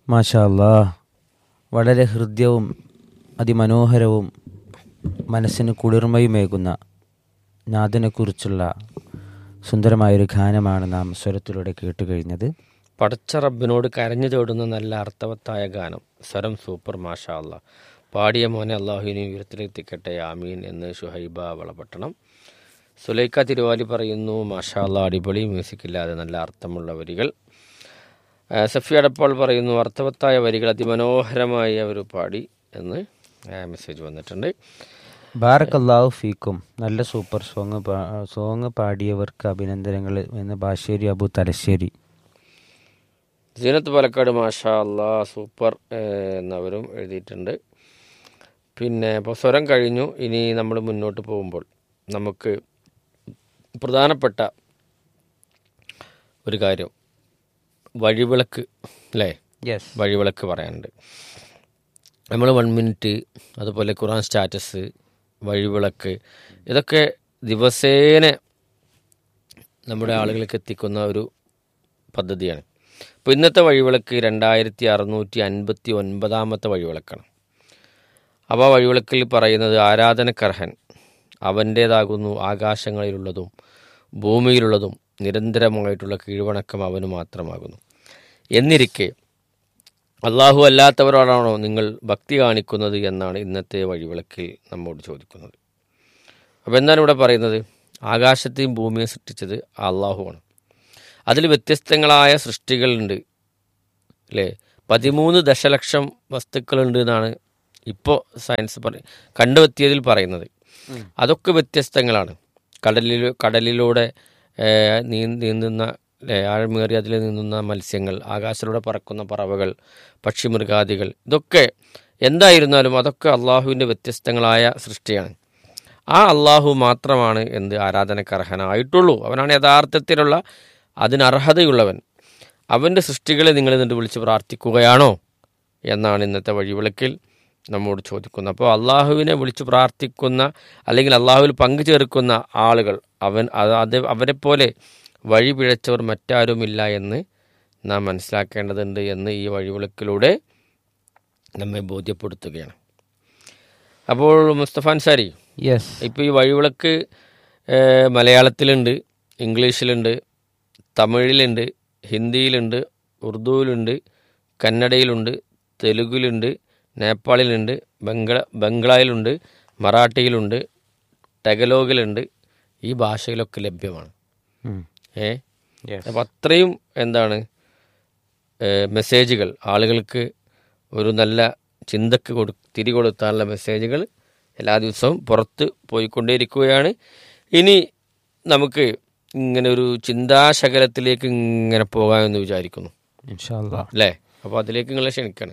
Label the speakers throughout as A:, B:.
A: മാഷാ അല്ലാ വളരെ ഹൃദ്യവും അതിമനോഹരവും മനസ്സിന് കുളിർമയുമേകുന്ന നാഥനെക്കുറിച്ചുള്ള സുന്ദരമായൊരു ഗാനമാണ് നാം സ്വരത്തിലൂടെ കേട്ടുകഴിഞ്ഞത്
B: പടച്ച റബ്ബിനോട് കരഞ്ഞു തേടുന്ന നല്ല അർത്ഥവത്തായ ഗാനം സ്വരം സൂപ്പർ മാഷാ അല്ല പാടിയ മോനെ അള്ളാഹുവിനെ ഉയരത്തിലെത്തിക്കട്ടെ ആമീൻ എന്ന് ഷുഹൈബ വളപട്ടണം സുലൈക്ക തിരുവാലി പറയുന്നു മാഷാ അല്ല അടിപൊളി മ്യൂസിക് ഇല്ലാതെ നല്ല അർത്ഥമുള്ള വരികൾ ആ, സഫി അടപ്പാൾ പറയുന്നു അർത്ഥവത്തായ വരികൾ അതിമനോഹരമായി അവർ പാടി എന്ന് ആ, മെസ്സേജ് വന്നിട്ടുണ്ട്
A: ബാറക്കല്ലാഹു ഫീക്കും നല്ല സൂപ്പർ സോങ് പാ- സോങ് പാടിയവർക്ക് അഭിനന്ദനങ്ങൾ എന്ന് ബാശ്ശേരി അബു തലശ്ശേരി
B: സീനത്ത് പാലക്കാട് മാഷാ അല്ലാ സൂപ്പർ ഏഹ്, എന്നവരും എഴുതിയിട്ടുണ്ട് പിന്നെ ഇപ്പോൾ സ്വരം കഴിഞ്ഞു ഇനി നമ്മൾ മുന്നോട്ട് പോകുമ്പോൾ നമുക്ക് പ്രധാനപ്പെട്ട ഒരു കാര്യം വഴിവിളക്ക് അല്ലേ
A: യെസ്
B: വഴിവിളക്ക് പറയാനുണ്ട് നമ്മൾ വൺ മിനിറ്റ് അതുപോലെ ഖുറാൻ സ്റ്റാറ്റസ് വഴിവിളക്ക് ഇതൊക്കെ ദിവസേന നമ്മുടെ ആളുകൾക്ക് എത്തിക്കുന്ന ഒരു പദ്ധതിയാണ് അപ്പോൾ ഇന്നത്തെ വഴിവിളക്ക് രണ്ടായിരത്തി അറുന്നൂറ്റി അൻപത്തി ഒൻപതാമത്തെ വഴിവിളക്കാണ് അപ്പോൾ ആ വഴിവിളക്കിൽ പറയുന്നത് ആരാധനക്കർഹൻ അവൻ്റേതാകുന്നു ആകാശങ്ങളിലുള്ളതും ഭൂമിയിലുള്ളതും നിരന്തരമായിട്ടുള്ള കീഴ്വണക്കം അവന് മാത്രമാകുന്നു എന്നിരിക്കെ അള്ളാഹു അല്ലാത്തവരോടാണോ നിങ്ങൾ ഭക്തി കാണിക്കുന്നത് എന്നാണ് ഇന്നത്തെ വഴിവിളക്കിൽ നമ്മോട് ചോദിക്കുന്നത് അപ്പോൾ എന്താണ് ഇവിടെ പറയുന്നത് ആകാശത്തെയും ഭൂമിയെയും സൃഷ്ടിച്ചത് അള്ളാഹുവാണ് അതിൽ വ്യത്യസ്തങ്ങളായ സൃഷ്ടികളുണ്ട് അല്ലേ പതിമൂന്ന് ദശലക്ഷം വസ്തുക്കളുണ്ട് എന്നാണ് ഇപ്പോൾ സയൻസ് പറ കണ്ടെത്തിയതിൽ പറയുന്നത് അതൊക്കെ വ്യത്യസ്തങ്ങളാണ് കടലിൽ കടലിലൂടെ ഏഹ്, നീ നീന്തുന്ന അല്ലേ, ആഴമേറി അതിൽ നീന്തുന്ന മത്സ്യങ്ങൾ ആകാശത്തിലൂടെ പറക്കുന്ന പറവകൾ പക്ഷിമൃഗാദികൾ ഇതൊക്കെ എന്തായിരുന്നാലും അതൊക്കെ അള്ളാഹുവിൻ്റെ വ്യത്യസ്തങ്ങളായ സൃഷ്ടിയാണ് ആ അള്ളാഹു മാത്രമാണ് എന്ത് ആരാധനക്കർഹനായിട്ടുള്ളൂ അവനാണ് യഥാർത്ഥത്തിലുള്ള അതിന് അർഹതയുള്ളവൻ അവൻ്റെ സൃഷ്ടികളെ നിങ്ങൾ എന്നിട്ട് വിളിച്ച് പ്രാർത്ഥിക്കുകയാണോ എന്നാണ് ഇന്നത്തെ വഴിവിളക്കിൽ നമ്മോട് ചോദിക്കുന്നത് അപ്പോൾ അള്ളാഹുവിനെ വിളിച്ച് പ്രാർത്ഥിക്കുന്ന അല്ലെങ്കിൽ അള്ളാഹുവിൽ പങ്കു ചേർക്കുന്ന ആളുകൾ അവൻ അത് അത് അവരെപ്പോലെ വഴി പിഴച്ചവർ മറ്റാരുമില്ല എന്ന് നാം മനസ്സിലാക്കേണ്ടതുണ്ട് എന്ന് ഈ വഴിവിളക്കിലൂടെ നമ്മെ ബോധ്യപ്പെടുത്തുകയാണ് അപ്പോൾ മുസ്തഫ അൻസാരി
A: യെസ്
B: ഇപ്പോൾ ഈ വഴിവിളക്ക് ഏഹ്, മലയാളത്തിലുണ്ട് ഇംഗ്ലീഷിലുണ്ട് തമിഴിലുണ്ട് ഹിന്ദിയിലുണ്ട് ഉറുദുവിലുണ്ട് കന്നഡയിലുണ്ട് തെലുഗിലുണ്ട് നേപ്പാളിലുണ്ട് ബംഗ്ല ബംഗ്ലായിലുണ്ട് മറാഠിയിലുണ്ട് ടെഗലോഗിലുണ്ട് ഈ ഭാഷയിലൊക്കെ ലഭ്യമാണ് ഏ അപ്പം അത്രയും എന്താണ് ഏഹ്, മെസ്സേജുകൾ ആളുകൾക്ക് ഒരു നല്ല ചിന്തക്ക് കൊടു തിരി കൊടുത്താനുള്ള മെസ്സേജുകൾ എല്ലാ ദിവസവും പുറത്ത് പോയിക്കൊണ്ടേയിരിക്കുകയാണ് ഇനി നമുക്ക് ഇങ്ങനെ ഒരു ചിന്താശകലത്തിലേക്ക് ഇങ്ങനെ പോകാമെന്ന് വിചാരിക്കുന്നു
A: ഇൻഷാല്ലാ
B: അല്ലേ അപ്പോൾ അതിലേക്ക് നിങ്ങളെ ക്ഷണിക്കാണ്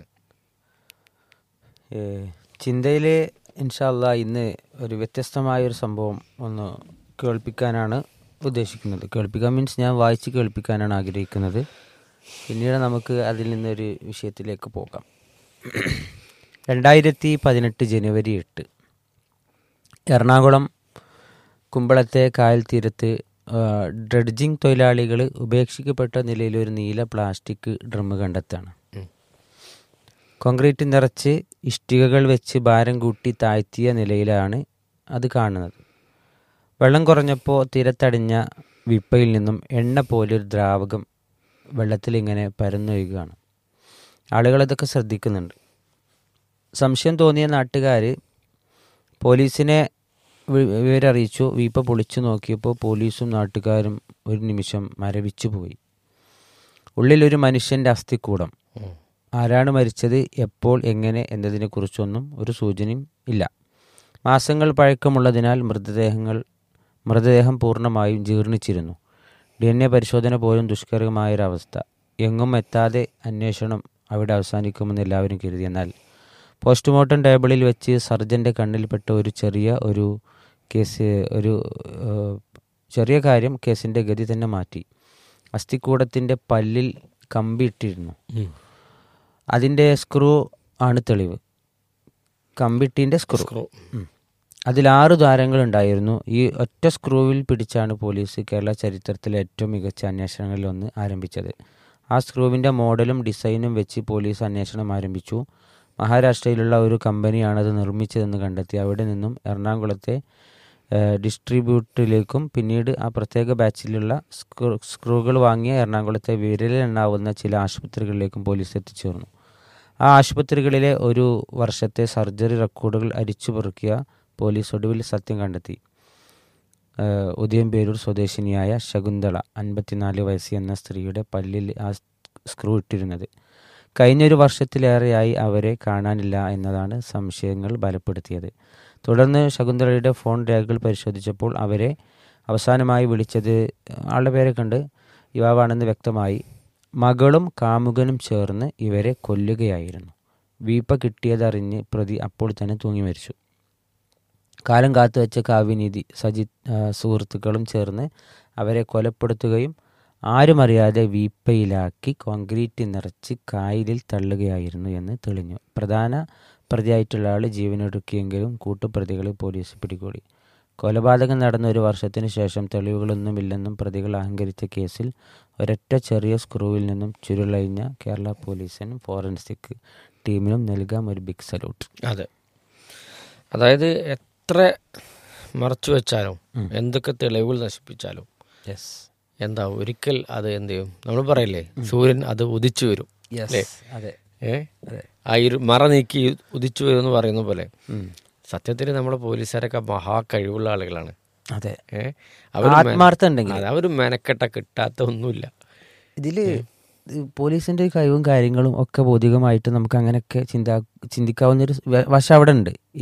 A: ചിന്തയിൽ ഇൻഷാല്ല ഇന്ന് ഒരു വ്യത്യസ്തമായ ഒരു സംഭവം ഒന്ന് കേൾപ്പിക്കാനാണ് ഉദ്ദേശിക്കുന്നത് കേൾപ്പിക്കാൻ മീൻസ് ഞാൻ വായിച്ച് കേൾപ്പിക്കാനാണ് ആഗ്രഹിക്കുന്നത് പിന്നീട് നമുക്ക് അതിൽ നിന്നൊരു വിഷയത്തിലേക്ക് പോകാം രണ്ടായിരത്തി പതിനെട്ട് ജനുവരി എട്ട് എറണാകുളം കുമ്പളത്തെ കായൽ തീരത്ത് ഡ്രഡ്ജിങ് തൊഴിലാളികൾ ഉപേക്ഷിക്കപ്പെട്ട നിലയിൽ ഒരു നീല പ്ലാസ്റ്റിക് ഡ്രം കണ്ടെത്താണ് കോൺക്രീറ്റ് നിറച്ച് ഇഷ്ടികകൾ വെച്ച് ഭാരം കൂട്ടി താഴ്ത്തിയ നിലയിലാണ് അത് കാണുന്നത് വെള്ളം കുറഞ്ഞപ്പോൾ തീരത്തടിഞ്ഞ വിപ്പയിൽ നിന്നും എണ്ണ പോലൊരു ദ്രാവകം വെള്ളത്തിൽ ഇങ്ങനെ പരന്നൊഴുകുകയാണ് ആളുകൾ ഇതൊക്കെ ശ്രദ്ധിക്കുന്നുണ്ട് സംശയം തോന്നിയ നാട്ടുകാർ പോലീസിനെ വി- വിവരറിയിച്ചു വീപ്പ പൊളിച്ചു നോക്കിയപ്പോൾ പോലീസും നാട്ടുകാരും ഒരു നിമിഷം മരവിച്ചു പോയി ഉള്ളിലൊരു മനുഷ്യൻ്റെ അസ്ഥിക്കൂടം ആരാണ് മരിച്ചത് എപ്പോൾ എങ്ങനെ എന്നതിനെക്കുറിച്ചൊന്നും ഒരു സൂചനയും ഇല്ല മാസങ്ങൾ പഴക്കമുള്ളതിനാൽ മൃതദേഹങ്ങൾ മൃതദേഹം പൂർണ്ണമായും ജീർണിച്ചിരുന്നു ഡി എൻ എ പരിശോധന പോലും ദുഷ്കരമായൊരവസ്ഥ എങ്ങും എത്താതെ അന്വേഷണം അവിടെ അവസാനിക്കുമെന്ന് എല്ലാവരും കരുതി എന്നാൽ പോസ്റ്റ്മോർട്ടം ടേബിളിൽ വെച്ച് സർജൻ്റെ കണ്ണിൽപ്പെട്ട ഒരു ചെറിയ ഒരു കേസ് ഒരു ഏഹ്, ചെറിയ കാര്യം കേസിൻ്റെ ഗതി തന്നെ മാറ്റി അസ്ഥിക്കൂടത്തിൻ്റെ പല്ലിൽ കമ്പിയിട്ടിരുന്നു അതിൻ്റെ സ്ക്രൂ ആണ് തെളിവ് കമ്പിട്ടിൻ്റെ സ്ക്രൂ ഉം. അതിൽ ആറ് ദ്വാരങ്ങളുണ്ടായിരുന്നു ഈ ഒറ്റ സ്ക്രൂവിൽ പിടിച്ചാണ് പോലീസ് കേരള ചരിത്രത്തിലെ ഏറ്റവും മികച്ച അന്വേഷണങ്ങളിൽ ഒന്ന് ആരംഭിച്ചത് ആ സ്ക്രൂവിൻ്റെ മോഡലും ഡിസൈനും വെച്ച് പോലീസ് അന്വേഷണം ആരംഭിച്ചു മഹാരാഷ്ട്രയിലുള്ള ഒരു കമ്പനിയാണത് നിർമ്മിച്ചതെന്ന് കണ്ടെത്തി അവിടെ നിന്നും എറണാകുളത്തെ ഏഹ്, ഡിസ്ട്രിബ്യൂട്ടിലേക്കും പിന്നീട് ആ പ്രത്യേക ബാച്ചിലുള്ള സ്ക്രൂ സ്ക്രൂകൾ വാങ്ങിയ എറണാകുളത്തെ വിരലിലെണ്ണാവുന്ന ചില ആശുപത്രികളിലേക്കും പോലീസ് എത്തിച്ചേർന്നു ആ ആശുപത്രികളിലെ ഒരു വർഷത്തെ സർജറി റെക്കോർഡുകൾ അരിച്ചു പെറുക്കിയ പോലീസ് ഒടുവിൽ സത്യം കണ്ടെത്തി ഏഹ് ഉദയംപേരൂർ സ്വദേശിനിയായ ശകുന്തള അൻപത്തിനാല് വയസ്സ് എന്ന സ്ത്രീയുടെ പല്ലിൽ ആ സ്ക്രൂ ഇട്ടിരുന്നത് കഴിഞ്ഞൊരു വർഷത്തിലേറെയായി അവരെ കാണാനില്ല എന്നതാണ് സംശയങ്ങൾ ബലപ്പെടുത്തിയത് തുടർന്ന് ശകുന്തളയുടെ ഫോൺ രേഖകൾ പരിശോധിച്ചപ്പോൾ അവരെ അവസാനമായി വിളിച്ചത് ആളുടെ പേരെ കണ്ട് യുവാവാണെന്ന് വ്യക്തമായി മകളും കാമുകനും ചേർന്ന് ഇവരെ കൊല്ലുകയായിരുന്നു വീപ്പ കിട്ടിയതറിഞ്ഞ് പ്രതി അപ്പോൾ തന്നെ തൂങ്ങി മരിച്ചു കാലം കാത്തുവെച്ച കാവ്യനീതി സജിത് ആ, സുഹൃത്തുക്കളും ചേർന്ന് അവരെ കൊലപ്പെടുത്തുകയും ആരുമറിയാതെ വീപ്പയിലാക്കി കോൺക്രീറ്റ് നിറച്ച് കായലിൽ തള്ളുകയായിരുന്നു എന്ന് തെളിഞ്ഞു പ്രധാന പ്രതിയായിട്ടുള്ള ആൾ ജീവനൊടുക്കിയെങ്കിലും കൂട്ടുപ്രതികളെ പോലീസ് പിടികൂടി കൊലപാതകം നടന്ന ഒരു വർഷത്തിന് ശേഷം തെളിവുകളൊന്നുമില്ലെന്നും പ്രതികൾ അഹങ്കരിച്ച കേസിൽ ഒരൊറ്റ ചെറിയ സ്ക്രൂവിൽ നിന്നും ചുരുളഴിഞ്ഞ കേരള പോലീസിനും ഫോറൻസിക് ടീമിനും നൽകാം ഒരു ബിഗ് സല്യൂട്ട്
B: അതെ അതായത് എത്ര മറച്ചു വെച്ചാലും എന്തൊക്കെ തെളിവുകൾ നശിപ്പിച്ചാലും
A: യെസ്
B: എന്താ ഒരിക്കൽ അത് എന്ത് ചെയ്യും നമ്മൾ പറയില്ലേ സൂര്യൻ അത് ഉദിച്ചു വരും അല്ലേ
A: അതെ
B: ഏ ആ ഇരു മറ നീക്കി ഉദിച്ചു വരും എന്ന് പറയുന്ന പോലെ
A: ഉം.
B: സത്യത്തിൽ നമ്മുടെ പോലീസുകാരൊക്കെ മഹാ കഴിവുള്ള ആളുകളാണ്
A: അതെ
B: ഏ അവർ
A: ആത്മാർത്ഥം ഉണ്ടെങ്കിൽ
B: അവർ മെനക്കെട്ട കിട്ടാത്ത ഒന്നുമില്ല
A: ഇതില് പോലീസിന്റെ കഴിവും കാര്യങ്ങളും ഒക്കെ ഭൗതികമായിട്ട് നമുക്ക് അങ്ങനെയൊക്കെ ചിന്ത ചിന്തിക്കാവുന്ന ഒരു വശം അവിടെ ഉണ്ട്